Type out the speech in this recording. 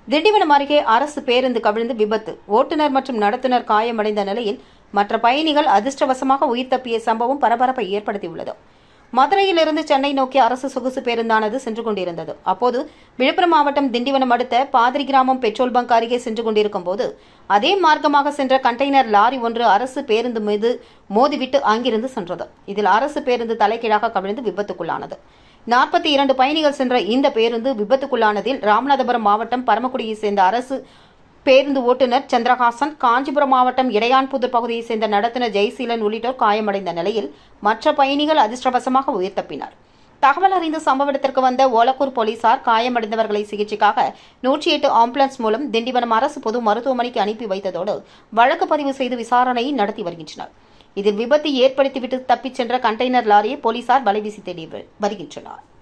திண்டிவனம் அருகே அரசு பேருந்து கவிழ்ந்து விபத்து ஓட்டுநர் மற்றும் நடத்துனர் காயமடைந்த நிலையில் மற்ற பயணிகள் அதிர்ஷ்டவசமாக உயிர் தப்பிய சம்பவம் பரபரப்பை ஏற்படுத்தியுள்ளது மதுரையிலிருந்து சென்னை நோக்கி அரசு சொகுசு பேருந்தானது சென்று கொண்டிருந்தது அப்போது விழுப்புரம் மாவட்டம் திண்டிவனம் அடுத்த பாதிரி கிராமம் பெட்ரோல் பங்க் அருகே சென்று கொண்டிருக்கும் போது அதே மார்க்கமாக சென்ற கண்டெய்னர் லாரி ஒன்று அரசு பேருந்து மீது மோதிவிட்டு அங்கிருந்து சென்றது இதில் அரசு பேருந்து தலைகீழாக கவிழ்ந்து விபத்துக்குள்ளானது நாற்பத்தி இரண்டு பயணிகள் சென்ற இந்த பேருந்து விபத்துக்குள்ளானதில் ராமநாதபுரம் மாவட்டம் பரமக்குடியைச் சேர்ந்த அரசு பேருந்து ஓட்டுநர் சந்திரஹாசன் காஞ்சிபுரம் மாவட்டம் இடையான்புதூர் பகுதியைச் சேர்ந்த நடத்துனர் ஜெய்சீலன் உள்ளிட்டோர் காயமடைந்த நிலையில் மற்ற பயணிகள் அதிர்ஷ்டவசமாக உயிர் தப்பினர் தகவல் அறிந்து சம்பவ இடத்திற்கு வந்த ஓலக்கூர் போலீசார் காயமடைந்தவர்களை சிகிச்சைக்காக நூற்றி எட்டு ஆம்புலன்ஸ் மூலம் திண்டிவனம் அரசு பொது மருத்துவமனைக்கு அனுப்பி வைத்ததோடு வழக்கு பதிவு செய்து விசாரணையை நடத்தி வருகின்றனர் இதில் விபத்து ஏற்படுத்திவிட்டு தப்பிச் சென்ற கண்டெய்னர் லாரியை போலீசார் வலைவீசி தேடி வருகின்றனர்